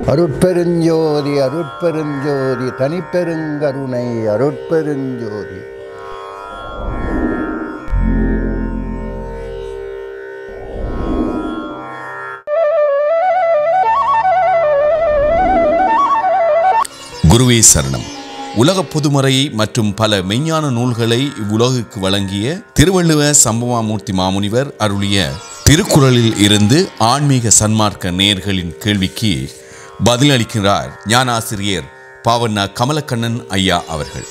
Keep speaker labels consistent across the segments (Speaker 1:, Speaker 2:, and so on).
Speaker 1: அருட்பெருஞ்சோதி அருட்பெருஞ்சோதி தனிப்பெருங்கருணை அருட்பெருஞ்சோதி
Speaker 2: குருவே சரணம் உலக பொதுமறை மற்றும் பல மெய்ஞான நூல்களை இவ்வுலகுக்கு வழங்கிய திருவள்ளுவ சம்பவாமூர்த்தி மாமுனிவர் அருளிய திருக்குறளில் இருந்து ஆன்மீக சன்மார்க்க நேயர்களின் கேள்விக்கு பதிலளிக்கிறார் ஞானாசிரியர் பாவண்ணா கமலக்கண்ணன் ஐயா அவர்கள்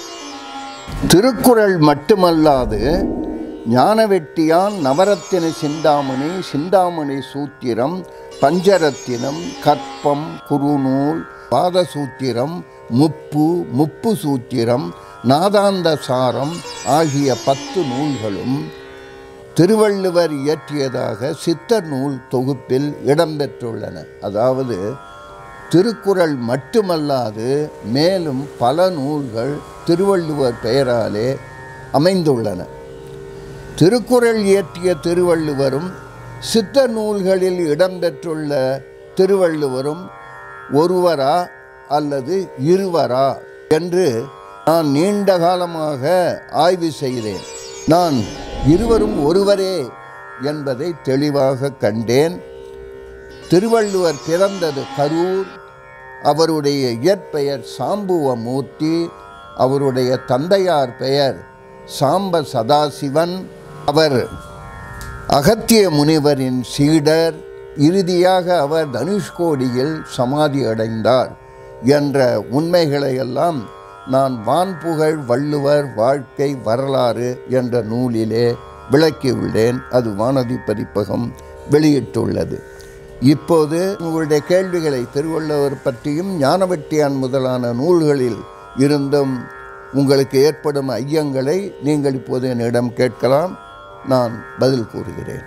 Speaker 1: திருக்குறள் மட்டுமல்லாது ஞானவெட்டியான் நவரத்தின சிந்தாமணி சிந்தாமணி சூத்திரம் பஞ்சரத்தினம் கற்பம் குறுநூல் பாதசூத்திரம் முப்பு முப்பு சூத்திரம் நாதாந்த சாரம் ஆகிய பத்து நூல்களும் திருவள்ளுவர் இயற்றியதாக சித்தர் நூல் தொகுப்பில் இடம்பெற்றுள்ளன அதாவது திருக்குறள் மட்டுமல்லாது மேலும் பல நூல்கள் திருவள்ளுவர் பெயராலே அமைந்துள்ளன திருக்குறள் இயற்றிய திருவள்ளுவரும் சித்த நூல்களில் இடம்பெற்றுள்ள திருவள்ளுவரும் ஒருவரா அல்லது இருவரா என்று நான் நீண்ட காலமாக ஆய்வு செய்தேன் நான் இருவரும் ஒருவரே என்பதை தெளிவாக கண்டேன் திருவள்ளுவர் பிறந்தது கரூர் அவருடைய இயற்பெயர் சாம்புவமூர்த்தி அவருடைய தந்தையார் பெயர் சாம்ப சதாசிவன் அவர் அகத்திய முனிவரின் சீடர் இறுதியாக அவர் தனுஷ்கோடியில் சமாதி அடைந்தார் என்ற உண்மைகளை எல்லாம் நான் வான்புகழ் வள்ளுவர் வாழ்க்கை வரலாறு என்ற நூலிலே விளக்கியுள்ளேன் அது வானதி பதிப்பகம் வெளியிட்டுள்ளது இப்போது உங்களுடைய கேள்விகளை திருவள்ளுவர் பற்றியும் ஞானவெட்டியான் முதலான நூல்களில் இருந்தும் உங்களுக்கு ஏற்படும் ஐயங்களை நீங்கள் இப்போது என்னிடம் கேட்கலாம் நான் பதில் கூறுகிறேன்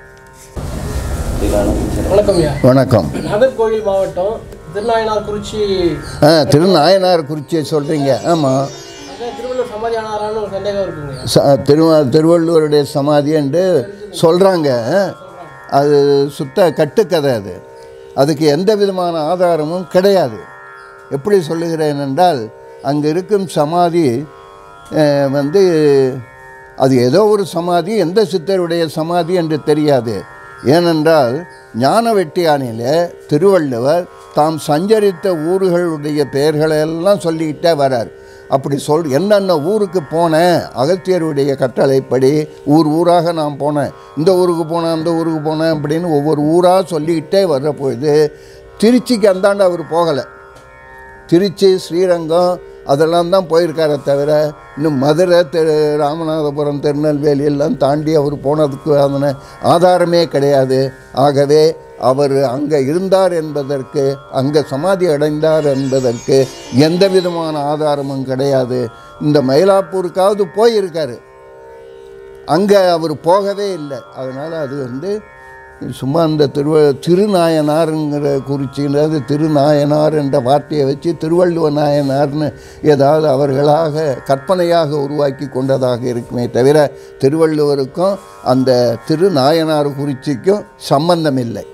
Speaker 3: வணக்கம் ஐயா
Speaker 1: வணக்கம்
Speaker 3: நாகர்கோவில் மாவட்டம் திருநாயனார் குறிச்சி
Speaker 1: ஆ திருநாயனார் குறிச்சியை சொல்கிறீங்க ஆமாம்
Speaker 3: அங்கே திருவள்ளுவர் சமாதி ஆனாரான்னு ஒரு சந்தேகம் இருக்குங்க
Speaker 1: ச திரு திருவள்ளுவருடைய சமாதி என்று சொல்கிறாங்க அது சுத்த கட்டுக்கதை அது அதுக்கு எந்த விதமான ஆதாரமும் கிடையாது எப்படி சொல்லுகிறேன் என்றால் அங்கே இருக்கும் சமாதி அஹ், வந்து அது ஏதோ ஒரு சமாதி எந்த சித்தருடைய சமாதி என்று தெரியாது ஏனென்றால் ஞான வெட்டியானிலே திருவள்ளுவர் தாம் சஞ்சரித்த ஊர்களுடைய பெயர்களை எல்லாம் சொல்லிக்கிட்டே வரார் அப்படி சொல் என்னென்ன ஊருக்கு போனேன் அகத்தியருடைய கட்டளைப்படி ஊர் ஊராக நான் போனேன் இந்த ஊருக்கு போனேன் அந்த ஊருக்கு போனேன் அப்படின்னு ஒவ்வொரு ஊராக சொல்லிக்கிட்டே வர்ற பொழுது திருச்சிக்கு அந்தாண்ட அவர் போகலை திருச்சி ஸ்ரீரங்கம் அதெல்லாம் தான் போயிருக்காரே தவிர இன்னும் மதுரை திரு ராமநாதபுரம் திருநெல்வேலி எல்லாம் தாண்டி அவர் போனதுக்கு அதன ஆதாரமே கிடையாது ஆகவே அவர் அங்கே இருந்தார் என்பதற்கு அங்கே சமாதி அடைந்தார் என்பதற்கு எந்த விதமான ஆதாரமும் கிடையாது இந்த மயிலாப்பூருக்காவது போயிருக்காரு அங்கே அவர் போகவே இல்லை அதனால் அது வந்து சும்மா அந்த திருவ திருநாயனாருங்கிற குறிச்சின்றது திருநாயனார் என்ற வார்த்தையை வச்சு திருவள்ளுவ நாயனார்னு ஏதாவது அவர்களாக கற்பனையாக உருவாக்கி கொண்டதாக இருக்குமே தவிர திருவள்ளுவருக்கும் அந்த திருநாயனார் குறிச்சிக்கும் சம்பந்தம் இல்லை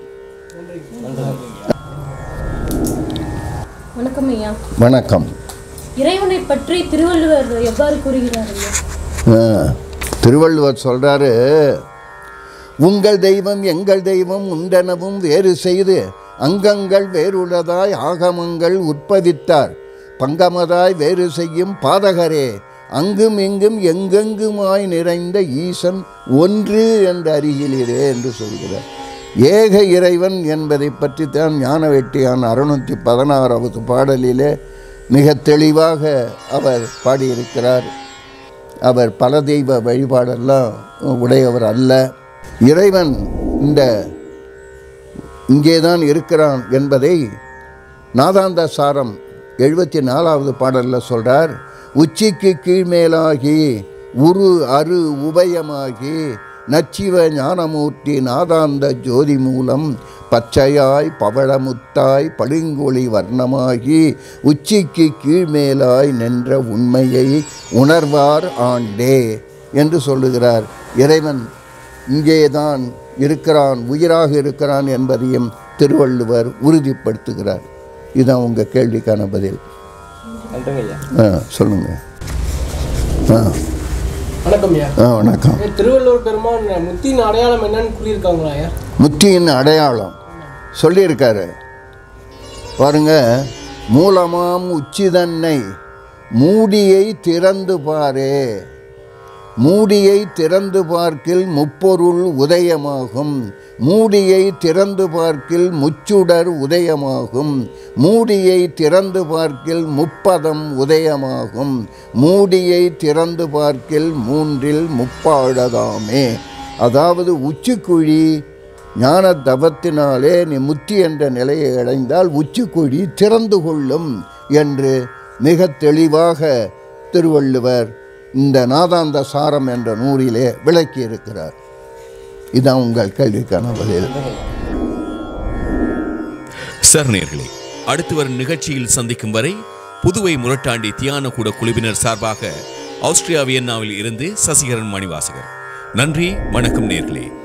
Speaker 4: வணக்கம் ஐயா
Speaker 1: வணக்கம்
Speaker 4: இறைவனை பற்றி திருவள்ளுவர் எவ்வாறு கூறுகிறார் ஐயா
Speaker 1: ஆ, திருவள்ளுவர் சொல்கிறாரு உங்கள் தெய்வம் எங்கள் தெய்வம் உண்டெனவும் வேறு செய்து அங்கங்கள் வேறுள்ளதாய் ஆகமங்கள் உற்பவித்தார் பங்கமதாய் வேறு செய்யும் பாதகரே அங்கும் இங்கும் எங்கெங்குமாய் நிறைந்த ஈசன் ஒன்று என்று அருகிலிரே என்று சொல்கிறார் ஏக இறைவன் என்பதை பற்றி தான் ஞானவெட்டியான் அறுநூற்றி பதினாறாவது பாடலிலே மிக தெளிவாக அவர் பாடியிருக்கிறார் அவர் பல தெய்வ வழிபாடெல்லாம் உடையவர் அல்ல இறைவன் இந்த இங்கே தான் இருக்கிறான் என்பதை நாதாந்த சாரம் எழுபத்தி நாலாவது பாடலில் சொல்கிறார் உச்சிக்கு கீழ்மேலாகி உரு அரு உபயமாகி நச்சிவ ஞானமூர்த்தி நாதாந்த ஜோதி மூலம் பச்சையாய் பவளமுத்தாய் பளிங்கொளி வர்ணமாகி உச்சிக்கு கீழ்மேலாய் நின்ற உண்மையை உணர்வார் ஆண்டே என்று சொல்லுகிறார் இறைவன் இங்கேதான் இருக்கிறான் உயிராக இருக்கிறான் என்பதையும் திருவள்ளுவர் உறுதிப்படுத்துகிறார் இதுதான் உங்கள் கேள்விக்கான பதில்
Speaker 3: நன்றிங்க ஐயா
Speaker 1: ஆ சொல்லுங்கள் ஆ
Speaker 3: வணக்கம் ஐயா
Speaker 1: ஆ வணக்கம்
Speaker 3: ஐயா, திருவள்ளுவர் பெருமான் முத்தியின் அடையாளம் என்னன்னு கூறியிருக்காங்களா ஐயா
Speaker 1: முத்தியின் அடையாளம் சொல்லியிருக்காரு பாருங்க மூலமாம் உச்சிதன்னை மூடியை திறந்து பாரே மூடியை திறந்து பார்க்கில் முப்பொருள் உதயமாகும் மூடியை திறந்து பார்க்கில் முச்சுடர் உதயமாகும் மூடியை திறந்து பார்க்கில் முப்பதம் உதயமாகும் மூடியை திறந்து பார்க்கில் மூன்றில் முப்பாழதாமே அதாவது உச்சிக்குழி ஞான தவத்தினாலே நீ முத்தி என்ற நிலையை அடைந்தால் உச்சிக்குழி திறந்து கொள்ளும் என்று மிக தெளிவாக திருவள்ளுவர் இந்த நாதாந்த சாரம் என்ற நூலிலே விளக்கி இருக்கிறார் இதான் உங்கள் கேள்விக்கான பதில்
Speaker 2: சார் நேர்களே அடுத்து வரும் நிகழ்ச்சியில் சந்திக்கும் வரை புதுவை முரட்டாண்டி தியான கூட குழுவினர் சார்பாக ஆஸ்திரியா வியன்னாவில் இருந்து சசிகரன் மணிவாசகர் நன்றி வணக்கம் நேர்களே